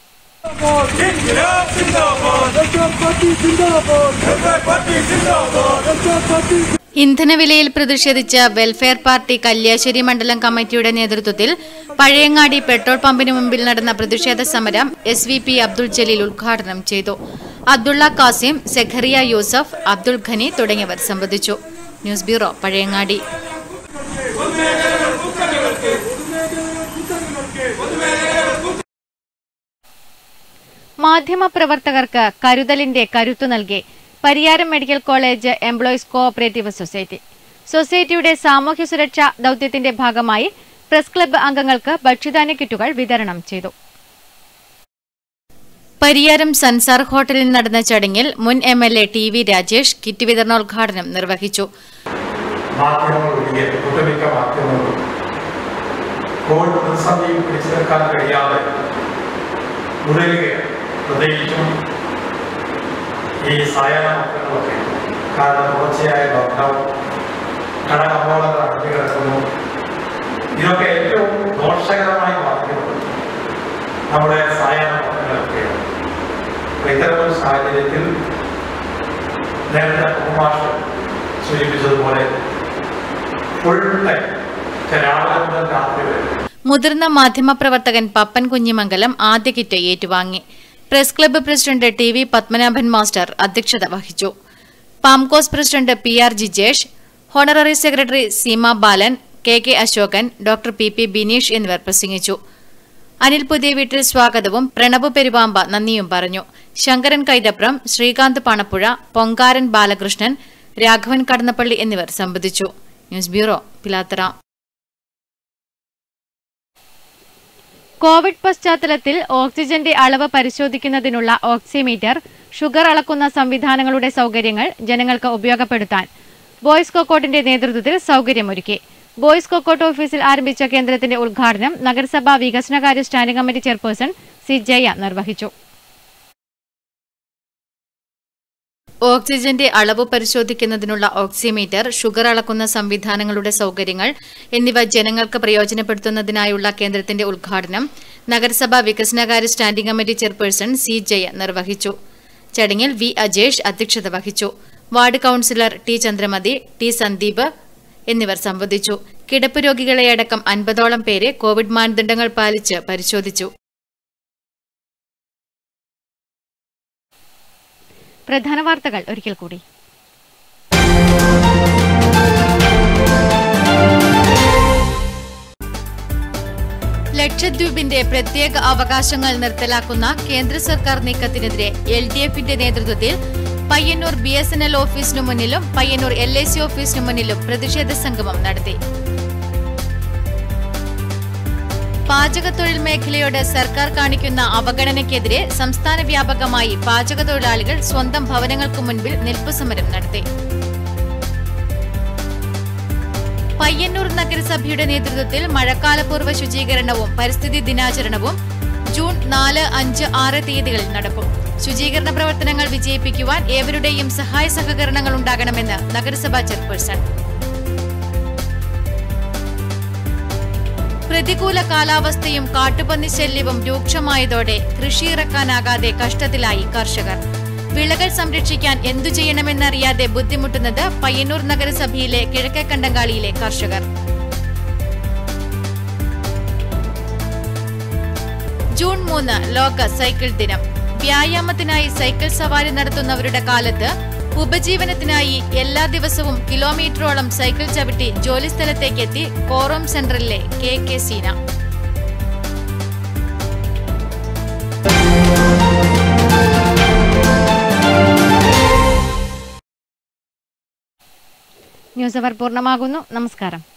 ഇന്ധനവിലയിൽ പ്രതിഷേധിച്ച് വെൽഫെയർ പാർട്ടി കല്യാശ്ശേരി മണ്ഡലം കമ്മിറ്റിയുടെ നേതൃത്വത്തിൽ പഴയങ്ങാടി പെട്രോൾ പമ്പിന് മുമ്പിൽ നടന്ന പ്രതിഷേധ സമരം S V P Abdul Jaleel ഉദ്ഘാടനം ചെയ്തു അബ്ദുള്ള കാസിം സെഖറിയ യൂസഫ് അബ്ദുൾ ഖനി തുടങ്ങിയവർ സംബന്ധിച്ചു ന്യൂസ് ബ്യൂറോ പഴയങ്ങാടി മാധ്യമപ്രവർത്തകർക്ക് കരുതലിന്റെ കരുത്തു നൽകി Pariyaram medical college employees cooperative society സൊസൈറ്റിയുടെ സാമൂഹ്യ സുരക്ഷാ ദൌത്യത്തിന്റെ ഭാഗമായി പ്രസ് ക്ലബ്ബ് അംഗങ്ങൾക്ക് ഭക്ഷ്യധാന്യ കിറ്റുകൾ വിതരണം ചെയ്തു പരിയാരം സൻസാർ ഹോട്ടലിൽ നടന്ന ചടങ്ങിൽ മുൻ M L A T V Rajesh kit വിതരണോദ്ഘാടനം നിർവഹിച്ചു മാധ്യമങ്ങളൊഴികെ ഒട്ടുമിക്ക മാധ്യമങ്ങളും കോവിഡ് പ്രതിസന്ധിയും പിടിച്ചു നിൽക്കാൻ കഴിയാതെ ഉടരുകയാണ് പ്രത്യേകിച്ചും ഈ സായാഹ്ന മക്കളൊക്കെ കാരണം തുടർച്ചയായ ലോക്ക്ഡൗൺ കടകമ്പോളങ്ങൾ അടഞ്ഞു കിടക്കുന്നു ഇതൊക്കെ ഏറ്റവും ദോഷകരമായി ബാധിക്കുന്നത് നമ്മുടെ സായാഹ്ന മക്കളൊക്കെയാണ് അപ്പൊ ഇത്തരമൊരു സാഹചര്യത്തിൽ നേരത്തെ കുമാഷ് സൂചിപ്പിച്ചതുപോലെ ഫുൾ ടൈം രാവിലെ മുതൽ രാത്രി വരെ മുതിർന്ന മാധ്യമപ്രവർത്തകൻ പപ്പൻ കുഞ്ഞിമംഗലം ആദ്യ കിറ്റ് ഏറ്റുവാങ്ങി press club president T V Padmanabhan master അധ്യക്ഷത വഹിച്ചു Pamcos president P R Jijesh honorary secretary Seema Balan K K Ashokan doctor P P Bineesh എന്നിവർ പ്രസംഗിച്ചു അനിൽ പുതിയ വീട്ടിൽ സ്വാഗതവും പ്രണബ് പെരുവാമ്പ നന്ദിയും പറഞ്ഞു ശങ്കരൻ കൈതപ്രം ശ്രീകാന്ത് പണപ്പുഴ പൊങ്കാരൻ ബാലകൃഷ്ണൻ രാഘവൻ കടന്നപ്പള്ളി എന്നിവർ സംബന്ധിച്ചു ന്യൂസ് ബ്യൂറോ പിലാത്തറ കോവിഡ് പശ്ചാത്തലത്തിൽ ഓക്സിജന്റെ അളവ് പരിശോധിക്കുന്നതിനുള്ള ഓക്സിമീറ്റർ ഷുഗർ അളക്കുന്ന സംവിധാനങ്ങളുടെ സൗകര്യങ്ങൾ ജനങ്ങൾക്ക് ഉപയോഗപ്പെടുത്താൻ ബോയ്സ് കൊക്കോട്ടിന്റെ നേതൃത്വത്തിൽ സൗകര്യമൊരുക്കി ബോയ്സ് കൊക്കോട്ട് ഓഫീസിൽ ആരംഭിച്ച കേന്ദ്രത്തിന്റെ ഉദ്ഘാടനം നഗരസഭാ വികസനകാര്യ standing committee chairperson C Jaya നിർവഹിച്ചു ഓക്സിജന്റെ അളവ് പരിശോധിക്കുന്നതിനുള്ള ഓക്സിമീറ്റർ ഷുഗർ അളക്കുന്ന സംവിധാനങ്ങളുടെ സൗകര്യങ്ങൾ എന്നിവ ജനങ്ങൾക്ക് പ്രയോജനപ്പെടുത്തുന്നതിനായുള്ള കേന്ദ്രത്തിന്റെ ഉദ്ഘാടനം നഗരസഭാ വികസനകാര്യ standing committee chairperson C Jaya നിർവഹിച്ചു ചടങ്ങിൽ വി അജേഷ് അധ്യക്ഷത വഹിച്ചു ward councillor T Chandramathi T Sandeep എന്നിവർ സംബന്ധിച്ചു കിടപ്പ് രോഗികളെയടക്കം അൻപതോളം പേരെ കോവിഡ് മാനദണ്ഡങ്ങൾ പാലിച്ച് പരിശോധിച്ചു പ്രധാന വാർത്തകൾ ഒരിക്കൽ കൂടി ലക്ഷദ്വീപിന്റെ പ്രത്യേക അവകാശങ്ങൾ നിർത്തലാക്കുന്ന കേന്ദ്ര സർക്കാർ നീക്കത്തിനെതിരെ എൽ ഡി എഫിന്റെ നേതൃത്വത്തിൽ Payyanur B S N L ഓഫീസിനു മുന്നിലും പയ്യന്നൂർ എൽ ഐ സി ഓഫീസിനു മുന്നിലും പ്രതിഷേധ സംഗമം നടത്തി പാചകത്തൊഴിൽ മേഖലയോട് സർക്കാർ കാണിക്കുന്ന അവഗണനയ്ക്കെതിരെ സംസ്ഥാന വ്യാപകമായി പാചകത്തൊഴിലാളികൾ സ്വന്തം ഭവനങ്ങൾക്ക് മുൻപിൽ നിൽപ്പു സമരം നടത്തി പയ്യന്നൂർ നഗരസഭയുടെ നേതൃത്വത്തിൽ മഴക്കാലപൂർവ്വ ശുചീകരണവും പരിസ്ഥിതി ദിനാചരണവും ജൂൺ നാല് അഞ്ച് ആറ് തീയതികളിൽ നടക്കും ശുചീകരണ പ്രവർത്തനങ്ങൾ വിജയിപ്പിക്കുവാൻ ഏവരുടെയും സഹായ സഹകരണങ്ങൾ ഉണ്ടാകണമെന്ന് നഗരസഭാ ചെയർപേഴ്സൺ പ്രതികൂല കാലാവസ്ഥയും കാട്ടുപന്നി ശല്യവും രൂക്ഷമായതോടെ കൃഷിയിറക്കാനാകാതെ കഷ്ടത്തിലായി കർഷകർ വിളകൾ സംരക്ഷിക്കാൻ എന്തു ചെയ്യണമെന്നറിയാതെ ബുദ്ധിമുട്ടുന്നത് പയ്യന്നൂർ നഗരസഭയിലെ കിഴക്കേ കണ്ടങ്കാളിയിലെ കർഷകർ ജൂൺ മൂന്ന് ലോക സൈക്കിൾ ദിനം വ്യായാമത്തിനായി സൈക്കിൾ സവാരി നടത്തുന്നവരുടെ കാലത്ത് ഉപജീവനത്തിനായി എല്ലാ ദിവസവും കിലോമീറ്ററോളം സൈക്കിൾ ചവിട്ടി ജോലിസ്ഥലത്തേക്കെത്തി കോറം സെന്ററിലെ കെ കെ സീന ന്യൂസ് അവർ പൂർണ്ണമാകുന്നു നമസ്കാരം